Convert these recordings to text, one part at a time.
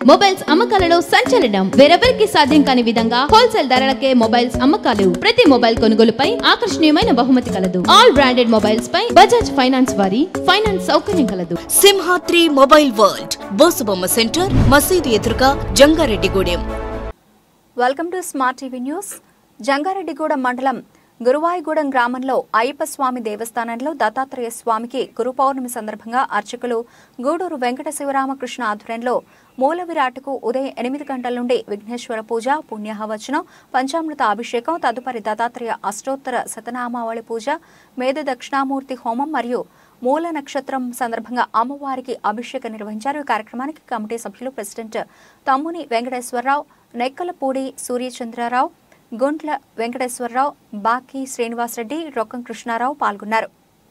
mobiles అమ్మకాలలో సంచలనం వేరెవరికి సాధ్యం కాని విధంగా హోల్సేల్ ధరలకే మొబైల్స్ అమ్మకాలు ప్రతి మొబైల్ కొనుగోలుపై ఆకర్షణీయమైన బహుమతి కలదు ఆల్ బ్రాండెడ్ మొబైల్స్ పై బజాజ్ ఫైనాన్స్ వారి ఫైనాన్స్ సౌకర్యం కలదు సింహాద్రి మొబైల్ వరల్డ్ బోసుబొమ్మ సెంటర్ మసీదు ఎదురుగా Jangareddygudem welcome to smart TV news Jangareddygudem మండలం గురువాయిగూడెం గ్రామంలో అయ్యప్ప స్వామి దేవస్థానంలో దత్తాత్రేయ స్వామికి గురు పౌర్ణమి సందర్భంగా అర్చకులు గూడూరు వెంకట శివరామకృష్ణ ఆధ్వర్యంలో మూల విరాట్కు ఉదయం ఎనిమిది గంటల నుండి విఘ్నేశ్వర పూజ పుణ్యహవచనం పంచామృత అభిషేకం తదుపరి దత్తాత్రేయ అష్టోత్తర శతనామావళి పూజ మేధ దక్షిణామూర్తి హోమం మరియు మూల నక్షత్రం సందర్భంగా అమ్మవారికి అభిషేకం నిర్వహించారు ఈ కార్యక్రమానికి కమిటీ సభ్యులు ప్రెసిడెంట్ తమ్ముని వెంకటేశ్వరరావు నెక్కలపూడి సూర్యచంద్రరావు గుంట్ల వెంకటేశ్వరరావు బాకి శ్రీనివాసరెడ్డి రొక్కం కృష్ణారావు పాల్గొన్నారు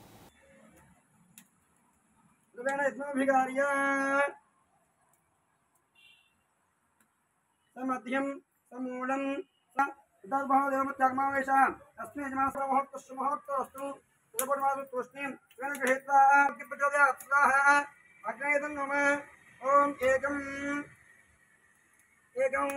ध्रुवेण यत्नोऽभिकार्य समध्यं समूलं तद्भवदेवमत्यागमावेश अस्मिन् यजमानस्य मुहूर्तस्य मुहूर्तोऽस्तु त्रिपुरमासु तूष्णीं स्वेन गृहीत्वा प्रचोदयात् स्वाहा अग्नेदं नम ॐ एकम् एकम्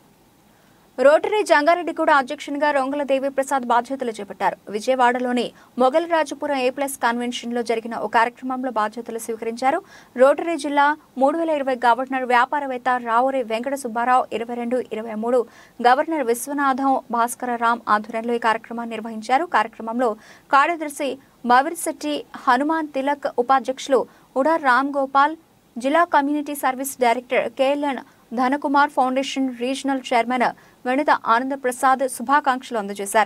రోటరీ జంగారెడ్డిగూడ అధ్యక్షునిగా రొంగల దేవి ప్రసాద్ బాధ్యతలు చేపట్టారు విజయవాడలోని మొగలరాజపురం ఏ ప్లస్ కన్వెన్షన్ లో జరిగిన ఓ కార్యక్రమంలో బాధ్యతలు స్వీకరించారు రోటరీ జిల్లా మూడు వేల ఇరవై గవర్నర్ వ్యాపారవేత్త రావురి వెంకట సుబ్బారావు ఇరవై రెండు ఇరవై మూడు గవర్నర్ విశ్వనాథం భాస్కర రామ్ ఆధ్వర్యంలో ఈ కార్యక్రమాన్ని నిర్వహించారు కార్యక్రమంలో కార్యదర్శి మవిరిశెట్టి హనుమాన్ తిలక్ ఉపాధ్యక్షులు ఉడా రామ్ గోపాల్ జిల్లా community service director KLN Dhanakumar foundation regional chairman Ganitha Ananda Prasad శుభాకాంక్షలు అందజేశారు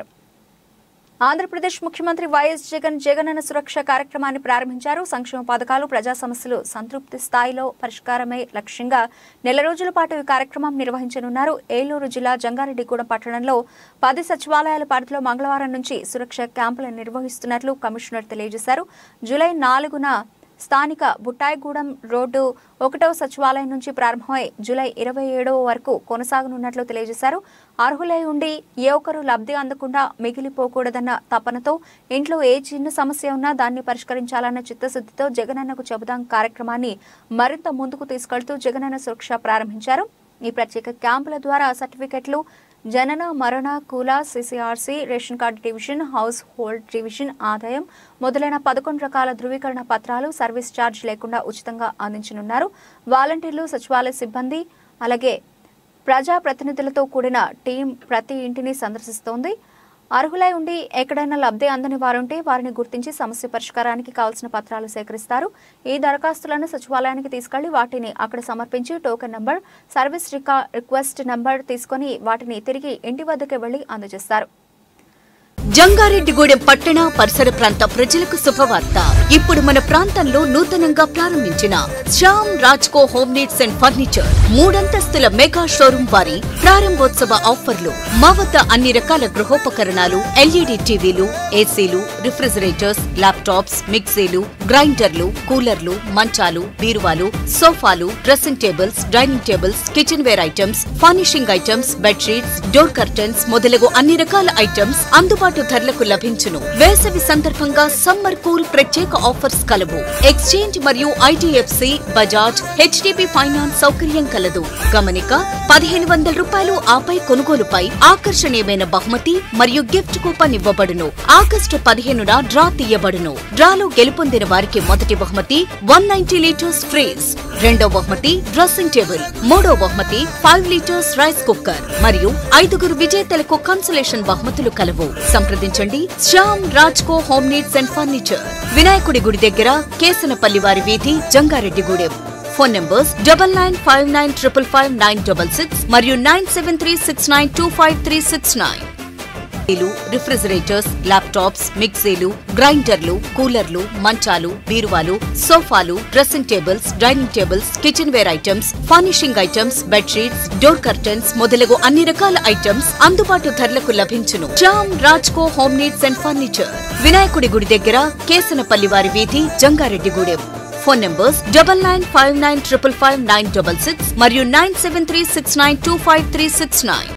ఆంధ్రప్రదేశ్ ముఖ్యమంత్రి వైఎస్ జగన్ జగనన్న సురక్ష కార్యక్రమాన్ని ప్రారంభించారు సంక్షేమ పథకాలు ప్రజా సమస్యలు సంతృప్తి స్థాయిలో పరిష్కారమే లక్ష్యంగా నెల రోజుల పాటు ఈ కార్యక్రమం నిర్వహించనున్నారు ఏలూరు జిల్లా జంగారెడ్డిగూడెం పట్టణంలో పది సచివాలయాల పరిధిలో మంగళవారం నుంచి సురక్ష క్యాంపులను నిర్వహిస్తున్నట్లు కమిషనర్ తెలియజేశారు జూలై నాలుగున స్థానిక బుట్టాయిగూడెం రోడ్డు ఒకటవ సచివాలయం నుంచి ప్రారంభమై జూలై ఇరవై ఏడవ వరకు కొనసాగనున్నట్లు తెలియజేశారు అర్హులై ఉండి ఏ ఒక్కరూ లబ్ధి అందకుండా మిగిలిపోకూడదన్న తపనతో ఇంట్లో ఏ చిన్న సమస్య ఉన్నా దాన్ని పరిష్కరించాలన్న చిత్తశుద్ధితో జగనన్నకు చెబుదాం కార్యక్రమాన్ని మరింత ముందుకు తీసుకెళ్తూ జగనన్న సురక్ష ప్రారంభించారు ఈ ప్రత్యేక క్యాంపుల ద్వారా సర్టిఫికెట్లు జనన మరణ కుల CCRC ration card division household division ఆదాయం మొదలైన పదకొండు రకాల ధృవీకరణ పత్రాలు సర్వీస్ ఛార్జ్ లేకుండా ఉచితంగా అందించనున్నారు వాలంటీర్లు సచివాలయ సిబ్బంది అలాగే ప్రజా ప్రతినిధులతో కూడిన టీం ప్రతి ఇంటిని సందర్శిస్తోంది అర్హులై ఉండి ఎక్కడైనా లబ్ధి అందని వారుంటే వారిని గుర్తించి సమస్య పరిష్కారానికి కావాల్సిన పత్రాలు సేకరిస్తారు ఈ దరఖాస్తులను సచివాలయానికి తీసుకెళ్లి వాటిని అక్కడ సమర్పించి టోకెన్ నంబర్ సర్వీస్ రికా రిక్వెస్ట్ నంబర్ తీసుకొని వాటిని తిరిగి ఇంటి వద్దకు వెళ్లి అందజేస్తారు జంగారెడ్డిగూడెం పట్టణ పరిసర ప్రాంత ప్రజలకు శుభవార్త ఇప్పుడు మన ప్రాంతంలో నూతనంగా ప్రారంభించిన Shyam Rajco home needs and furniture మూడంతస్తుల మెగా షోరూం వారి ప్రారంభోత్సవ ఆఫర్లు మా వద్ద అన్ని రకాల గృహోపకరణాలు ఎల్ఈడి టీవీలు ఏసీలు రిఫ్రిజిరేటర్స్ ల్యాప్టాప్స్ మిక్సీలు గ్రైండర్లు కూలర్లు మంచాలు బీరువాలు సోఫాలు dressing tables dining tables kitchenware items furnishing items bedsheets door curtains మొదలగు అన్ని రకాల ఐటమ్స్ అందుబాటు ధరలకు లభించును వేసవి సందర్భంగా సమ్మర్ కూల్ ప్రత్యేక ఆఫర్స్ కలవు ఎక్స్చేంజ్ మరియు ఐడిఎఫ్సి బజాజ్ హెచ్డిబి ఫైనాన్స్ సౌకర్యం కలదు గమనిక పదిహేను వందల రూపాయలు ఆపై కొనుగోలుపై ఆకర్షణీయమైన బహుమతి మరియు గిఫ్ట్ కూపన్ ఇవ్వబడును ఆగస్టు పదిహేనున డ్రా తీయబడును డ్రాలో గెలుపొందిన వారికి మొదటి బహుమతి వన్ నైన్టీ లీటర్స్ ఫ్రీజ్ రెండో బహుమతి డ్రెస్సింగ్ టేబుల్ మూడో బహుమతి ఫైవ్ లీటర్స్ రైస్ కుక్కర్ మరియు ఐదుగురు విజేతలకు కన్సలేషన్ బహుమతులు కలవు సంప్రదించండి Shyam Rajco home needs and furniture వినాయకుడి గుడి దగ్గర కేసనపల్లి వారి వీధి Jangareddygudem phone numbers double nine five nine triple five nine double six మరియు nine seven three six nine two five three six nine లు రిఫ్రిజిరేటర్స్ ల్యాప్టాప్స్ మిక్సీలు గ్రైండర్లు కూలర్లు మంచాలు బీరువాలు సోఫాలు dressing tables dining tables kitchenware items furnishing items bedsheets door curtains మొదలగు అన్ని రకాల ఐటమ్స్ అందుబాటు ధరలకు లభించును జామ్ Rajco home needs and furniture వినాయకుడి గుడి దగ్గర కేసనపల్లి వారి వీధి Jangareddygudem phone numbers double nine five nine triple five nine double six మరియు nine seven three six nine two five three six nine